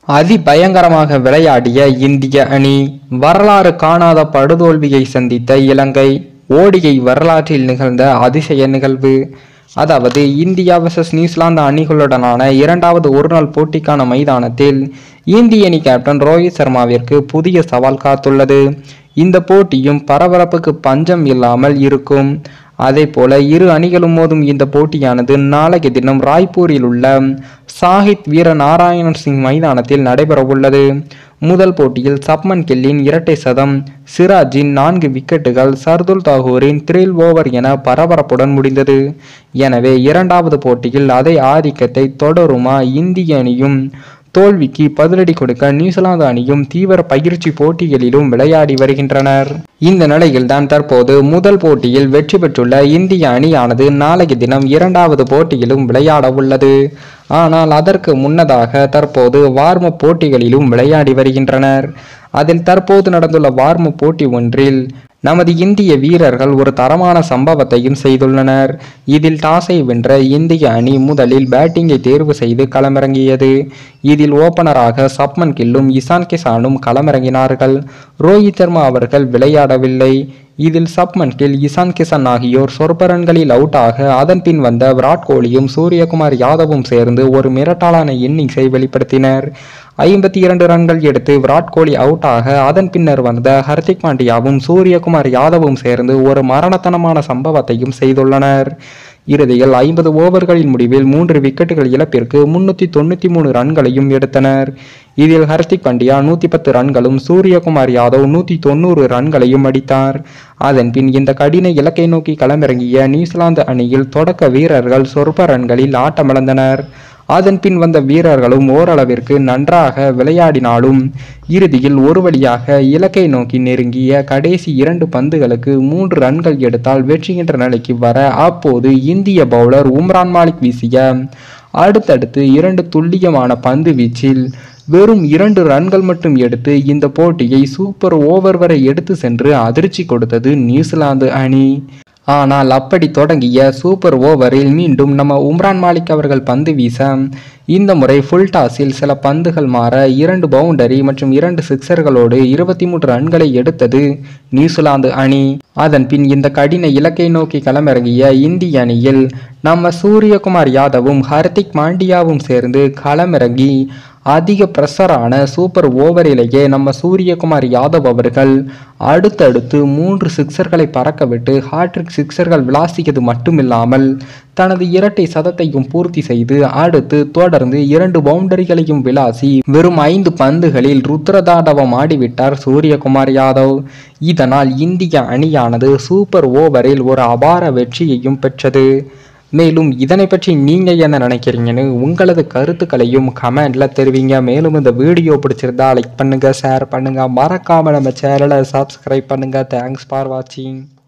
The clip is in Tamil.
அதிபயங்கரமாக விளையாடிய இந்திய அணி வரலாறு காணாத படுதோல்வியை சந்தித்த இலங்கை ஓடியை வரலாற்றில் நிகழ்ந்த அதிசய நிகழ்வு அதாவது இந்தியா வர்சஸ் நியூசிலாந்து அணிகளுடனான இரண்டாவது ஒருநாள் போட்டிக்கான மைதானத்தில் இந்திய அணி கேப்டன் ரோஹித் சர்மாவிற்கு புதிய சவால் காத்துள்ளது இந்த போட்டியும் பரபரப்புக்கு பஞ்சம் இல்லாமல் இருக்கும் அதே போல இரு அணிகளும் மோதும் இந்த போட்டியானது நாளைய தினம் ராய்ப்பூரில் உள்ள சாஹித் வீர நாராயணன் சிங் மைதானத்தில் நடைபெறவுள்ளது முதல் போட்டியில் சப்மன் கில்லின் இரட்டை சதம் சிராஜின் நான்கு விக்கெட்டுகள் சர்துல் தாகூரின் த்ரில் ஓவர் என பரபரப்புடன் முடிந்தது எனவே இரண்டாவது போட்டியில் அதே ஆதிக்கத்தை தொடருமா இந்திய அணியும் தோல்விக்கு பதிலடி கொடுக்க நியூசிலாந்து அணியும் தீவிர பயிற்சி போட்டிகளிலும் விளையாடி வருகின்றனர் இந்த நிலையில்தான் தற்போது முதல் போட்டியில் வெற்றி பெற்றுள்ள இந்திய அணியானது நாளைய தினம் இரண்டாவது போட்டியிலும் விளையாட உள்ளது ஆனால் அதற்கு முன்னதாக தற்போது வார்ம போட்டிகளிலும் விளையாடி வருகின்றனர் அதில் தற்போது நடந்துள்ள வார்ம போட்டி ஒன்றில் நமது இந்திய வீரர்கள் ஒரு தரமான சம்பவத்தையும் செய்துள்ளனர் இதில் டாஸை வென்ற இந்திய அணி முதலில் பேட்டிங்கை தேர்வு செய்து களமிறங்கியது இதில் ஓபனராக சப்மன் கில்லும் இசான் கிசானும் களமிறங்கினார்கள் ரோஹித் சர்மா அவர்கள் விளையாடவில்லை இதில் சப்மன் கில் இசான் கிசான் ஆகியோர் சொற்ப ரன்களில் அவுட் ஆக அதன் பின் வந்த விராட் கோலியும் சூரியகுமார் யாதவும் சேர்ந்து ஒரு மிரட்டலான இன்னிங்ஸை வெளிப்படுத்தினர் ஐம்பத்தி இரண்டு ரன்கள் எடுத்து விராட் கோலி அவுட் ஆக அதன் பின்னர் வந்த ஹர்திக் பாண்டியாவும் சூரியகுமார் யாதவும் சேர்ந்து ஒரு மரணத்தனமான சம்பவத்தையும் செய்துள்ளனர் இறுதியில் ஐம்பது ஓவர்களின் முடிவில் மூன்று விக்கெட்டுகள் இழப்பிற்கு முன்னூத்தி தொண்ணூத்தி மூணு ரன்களையும் எடுத்தனர் இதில் ஹர்திக் பாண்டியா நூத்தி பத்து ரன்களும் சூரியகுமார் யாதவ் நூத்தி தொண்ணூறு ரன்களையும் அடித்தார் அதன் பின் இந்த கடின இலக்கை நோக்கி களமிறங்கிய நியூசிலாந்து அணியில் தொடக்க வீரர்கள் சொற்ப ரன்களில் ஆட்டமிழந்தனர் அதன் பின் வந்த வீரர்களும் ஓரளவிற்கு நன்றாக விளையாடினாலும் இறுதியில் ஒரு வழியாக இலக்கை நோக்கி நெருங்கிய கடைசி இரண்டு பந்துகளுக்கு மூன்று ரன்கள் எடுத்தால் வெற்றி என்ற நிலைக்கு வர அப்போது இந்திய பவுலர் உம்ரான் மாலிக் வீசிய அடுத்தடுத்து இரண்டு துல்லியமான பந்து வீச்சில் வெறும் இரண்டு ரன்கள் மட்டும் எடுத்து இந்த போட்டியை சூப்பர் ஓவர் வரை எடுத்து சென்று அதிர்ச்சி கொடுத்தது நியூசிலாந்து அணி ஆனால் அப்படி தொடங்கிய சூப்பர் ஓவரில் மீண்டும் நம்ம உம்ரான் மாலிக் அவர்கள் பந்து வீச இந்த முறை ஃபுல் டாஸில் சில பந்துகள் மாற இரண்டு பவுண்டரி மற்றும் இரண்டு சிக்சர்களோடு இருபத்தி மூன்று ரன்களை எடுத்தது நியூசிலாந்து அணி அதன் பின் இந்த கடின இலக்கை நோக்கி களமிறங்கிய இந்திய அணியில் நம்ம சூரியகுமார் யாதவும் ஹர்திக் பாண்டியாவும் சேர்ந்து களமிறங்கி அதிக பிரஷரான சூப்பர் ஓவரிலேயே நம்ம சூரியகுமார் யாதவ் அவர்கள் அடுத்தடுத்து மூன்று சிக்சர்களை பறக்கவிட்டு ஹாட்ரிக் சிக்சர்கள் விளாசியது மட்டுமில்லாமல் தனது இரட்டை சதத்தையும் பூர்த்தி செய்து அடுத்து தொடர்ந்து இரண்டு பவுண்டரிகளையும் விளாசி வெறும் ஐந்து பந்துகளில் ருத்ரதாண்டவம் ஆடிவிட்டார் சூரியகுமார் யாதவ் இதனால் இந்திய அணியானது சூப்பர் ஓவரில் ஒரு அபார வெற்றியையும் பெற்றது மேலும் இதனை பற்றி நீங்க என்ன நினைக்கிறீங்கன்னு உங்களது கருத்துக்களையும் கமெண்ட்ல தெரிவிங்க மேலும் இந்த வீடியோ பிடிச்சிருந்தா லைக் பண்ணுங்க ஷேர் பண்ணுங்க மறக்காம நம்ம சேனலை சப்ஸ்கிரைப் பண்ணுங்க தேங்க்ஸ் ஃபார் வாட்சிங்